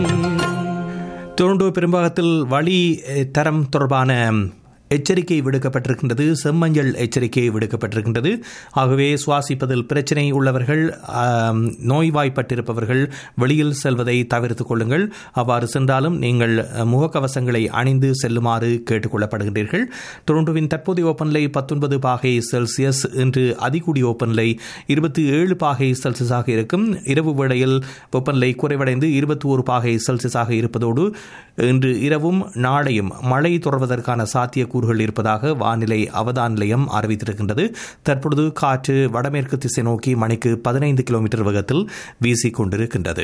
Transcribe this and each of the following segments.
Toronto பெரும்பாகத்தில் வழி அஹ், தரம் தொடர்பான எச்சரிக்கை விடுக்கப்பட்டிருக்கின்றது செம்மஞ்சள் எச்சரிக்கை விடுக்கப்பட்டிருக்கின்றது ஆகவே சுவாசிப்பதில் பிரச்சனை உள்ளவர்கள் ஆம், நோய்வாய்ப்பட்டிருப்பவர்கள் வெளியில் செல்வதை தவிர்த்துக் கொள்ளுங்கள் அவ்வாறு சென்றாலும் நீங்கள் அஹ், முகக்கவசங்களை அணிந்து செல்லுமாறு கேட்டுக்கொள்ளப்படுகின்றீர்கள் டொரண்டோவின் தற்போதைய வெப்பநிலை பத்தொன்பது பாகை செல்சியஸ் இன்று அதிகூடிய வெப்பநிலை இருபத்தி ஏழு பாகை செல்சியஸாக இருக்கும் இரவு வேளையில் வெப்பநிலை குறைவடைந்து இருபத்தி ஒரு பாகை செல்சியஸாக இருப்பதோடு இன்று இரவும் நாளையும் மழை தொடர்வதற்கான சாத்தியக்கூறுகள் இருப்பதாக வானிலை அவதான நிலையம் அறிவித்திருக்கின்றது தற்பொழுது காற்று வடமேற்கு திசை நோக்கி மணிக்கு பதினைந்து கிலோமீட்டர் வேகத்தில் வீசிக் கொண்டிருக்கின்றது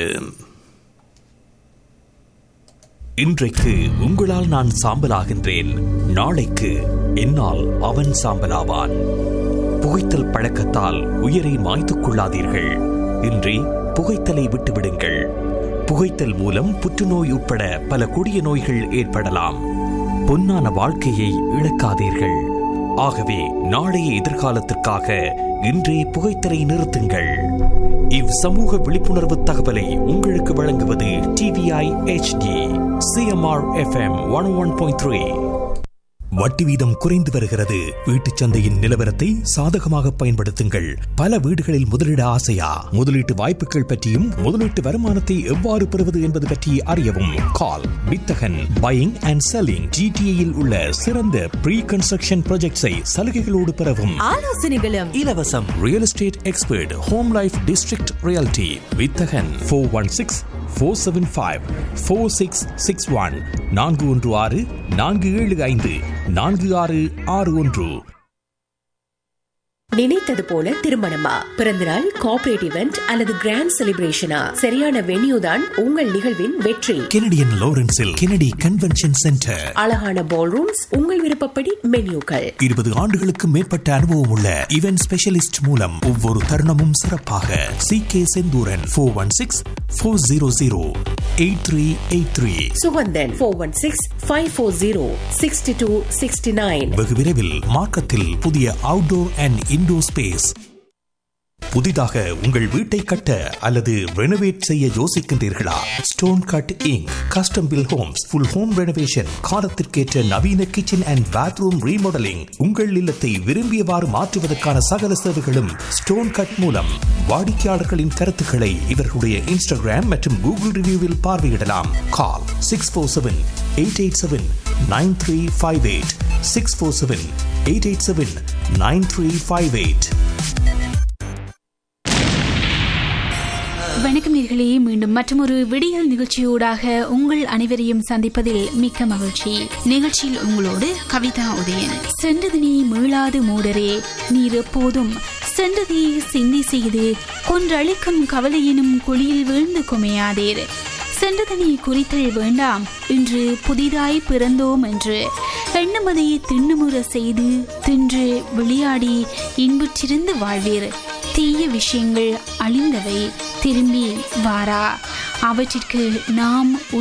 இன்றைக்கு உங்களால் நான் சாம்பலாகின்றேன் நாளைக்கு என்னால் அவன் சாம்பலாவான் புகைத்தல் பழக்கத்தால் உயிரை மாய்த்துக் கொள்ளாதீர்கள் இன்றி புகைத்தலை விட்டுவிடுங்கள் புகைத்தல் மூலம் புற்றுநோய் உட்பட பல கொடிய நோய்கள் ஏற்படலாம் பொன்னான வாழ்க்கையை இழக்காதீர்கள் ஆகவே நாளைய எதிர்காலத்திற்காக இன்றே புகைத்தலை நிறுத்துங்கள் இவ் சமூக விழிப்புணர்வு தகவலை உங்களுக்கு வழங்குவது TVI HD CMR FM one one point three வட்டி வீதம் குறைந்து வருகிறது வீட்டுச் சந்தையின் நிலவரத்தை சாதகமாக பயன்படுத்துங்கள் பல வீடுகளில் முதலீட ஆசையா முதலீட்டு வாய்ப்புகள் பற்றியும் முதலீட்டு வருமானத்தை எவ்வாறு பெறுவது என்பது பற்றி அறியவும் கால் வித்தகன் பையிங் அண்ட் செல்லிங் ஜிடிஏயில் உள்ள சிறந்த ப்ரீ கன்ஸ்ட்ரக்ஷன் ப்ராஜெக்ட்ஸை சலுகைகளோடு பெறவும் ஆலோசனைகளும் இலவசம் real estate expert home life district reality வித்தகன் four one six four seven five four six six one நான்கு ஒன்று ஆறு நான்கு ஏழு ஐந்து நான்கு ஆறு ஆறு ஒன்று நினைத்தது போல திருமணமா பிறந்தநாள் கார்ப்பரேட் இவெண்ட் அல்லது கிராண்ட் செலிப்ரேஷனா சரியான வென்யூ தான் உங்கள் நிகழ்வின் வெற்றி கெனடியன் லாரன்ஸில் கெனடி கன்வென்ஷன் சென்டர் அழகான பால் ரூம்ஸ் உங்கள் விருப்பப்படி மென்யூக்கள் இருபது ஆண்டுகளுக்கு மேற்பட்ட அனுபவம் உள்ள இவென்ட் ஸ்பெஷலிஸ்ட் மூலம் ஒவ்வொரு தருணமும் சிறப்பாக C K Senthuran four one six four zero zero eight three eight three Suganthan four one six five four zero sixty two sixty nine வெகு விரைவில் மார்க்கத்தில் புதிய அவுட்டோர் அண்ட் இன்டோர் ஸ்பேஸ் புதிதாக உங்கள் வீட்டை கட்ட அல்லது ரெனோவேட் செய்ய யோசிக்கின்றீர்களா stone cut inc custom build homes full home renovation காலத்திற்கேற்ற நவீன கிச்சன் அண்ட் பாத்ரூம் ரீமாடலிங் உங்கள் இல்லத்தை விரும்பியவாறு மாற்றுவதற்கான சகல சேவைகளும் ஸ்டோன் கட் மூலம் வாடிக்கையாளர்களின் கருத்துக்களை இவர்களுடைய இன்ஸ்டாகிராம் மற்றும் கூகுள் ரிவ்யூவில் பார்வையிடலாம் call six four seven eight eight seven nine three five eight six four seven eight eight seven nine three five eight வணக்கம் நேர்களே மீண்டும் மற்றொரு விடியல் நிகழ்ச்சியூடாக உங்கள் அனைவரையும் சந்திப்பதில் மிக்க மகிழ்ச்சி நிகழ்ச்சியில் உங்களோடு கவிதா உதயன் சென்றது நீ மீளாது மூடரே நீர் எப்போதும் சென்றதை சிந்தி செய்து கொன்றளிக்கும் கவலையினும் குழியில் வீழ்ந்து குமையாதீர் சென்றதனை குறித்தல் வேண்டாம் இன்று புதிதாய் பிறந்தோம் என்று எண்ணுமதை திண்ணுமுற செய்து தின்று விளையாடி இன்புற்றிருந்து வாழ்வீர் தீய விஷயங்கள் அழிந்தவை திரும்பி வாரா அவற்றிற்கு நாம்